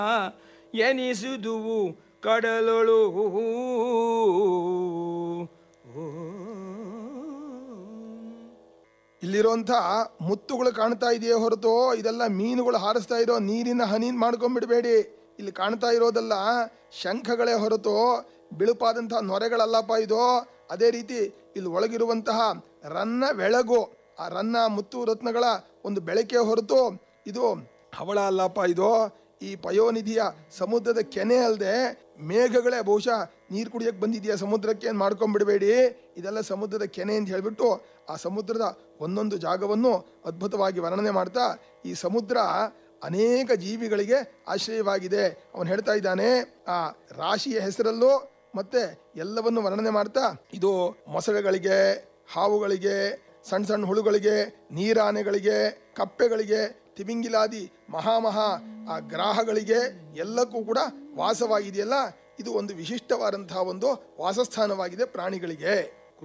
ಎನಿಸುದುವು ಕಡಲೊಳು ಇಲ್ಲಿರುವಂಥ ಮುತ್ತುಗಳು ಕಾಣ್ತಾ ಇದೆಯೇ ಹೊರತು ಇದೆಲ್ಲ ಮೀನುಗಳು ಹಾರಿಸ್ತಾ ಇರೋ ನೀರಿನ ಹನಿ ಮಾಡ್ಕೊಂಡ್ಬಿಡ್ಬೇಡಿ ಇಲ್ಲಿ ಕಾಣ್ತಾ ಇರೋದೆಲ್ಲ ಶಂಖಗಳೇ ಹೊರತು ಬಿಳುಪಾದಂತಹ ನೊರೆಗಳಲ್ಲಪ್ಪ ಇದು ಅದೇ ರೀತಿ ಇಲ್ಲಿ ಒಳಗಿರುವಂತಹ ರನ್ನ ಬೆಳಗು ಆ ರನ್ನ ಮುತ್ತು ರತ್ನಗಳ ಒಂದು ಬೆಳಕೆ ಹೊರತು ಇದು ಹವಳ ಅಲ್ಲಪ್ಪ ಇದು ಈ ಪಯೋನಿಧಿಯ ಸಮುದ್ರದ ಕೆನೆ ಅಲ್ಲದೆ ಮೇಘಗಳೇ ಬಹುಶಃ ನೀರು ಕುಡಿಯಕ್ಕೆ ಬಂದಿದೆಯಾ ಸಮುದ್ರಕ್ಕೆ ಏನು ಮಾಡ್ಕೊಂಡ್ಬಿಡಬೇಡಿ ಇದೆಲ್ಲ ಸಮುದ್ರದ ಕೆನೆ ಅಂತ ಹೇಳ್ಬಿಟ್ಟು ಆ ಸಮುದ್ರದ ಒಂದೊಂದು ಜಾಗವನ್ನು ಅದ್ಭುತವಾಗಿ ವರ್ಣನೆ ಮಾಡ್ತಾ ಈ ಸಮುದ್ರ ಅನೇಕ ಜೀವಿಗಳಿಗೆ ಆಶ್ರಯವಾಗಿದೆ ಅವನು ಹೇಳ್ತಾ ಇದ್ದಾನೆ ಆ ರಾಶಿಯ ಹೆಸರಲ್ಲೂ ಮತ್ತೆ ಎಲ್ಲವನ್ನು ವರ್ಣನೆ ಮಾಡ್ತಾ ಇದು ಮೊಸಳೆಗಳಿಗೆ ಹಾವುಗಳಿಗೆ ಸಣ್ಣ ಸಣ್ಣ ಹುಳುಗಳಿಗೆ ನೀರಾನೆಗಳಿಗೆ ಕಪ್ಪೆಗಳಿಗೆ ತಿಮಿಂಗಿಲಾದಿ ಮಹಾಮಹಾ ಆ ಗ್ರಾಹಗಳಿಗೆ ಎಲ್ಲಕ್ಕೂ ಕೂಡ ವಾಸವಾಗಿದೆಯಲ್ಲ ಇದು ಒಂದು ವಿಶಿಷ್ಟವಾದಂತಹ ಒಂದು ವಾಸಸ್ಥಾನವಾಗಿದೆ ಪ್ರಾಣಿಗಳಿಗೆ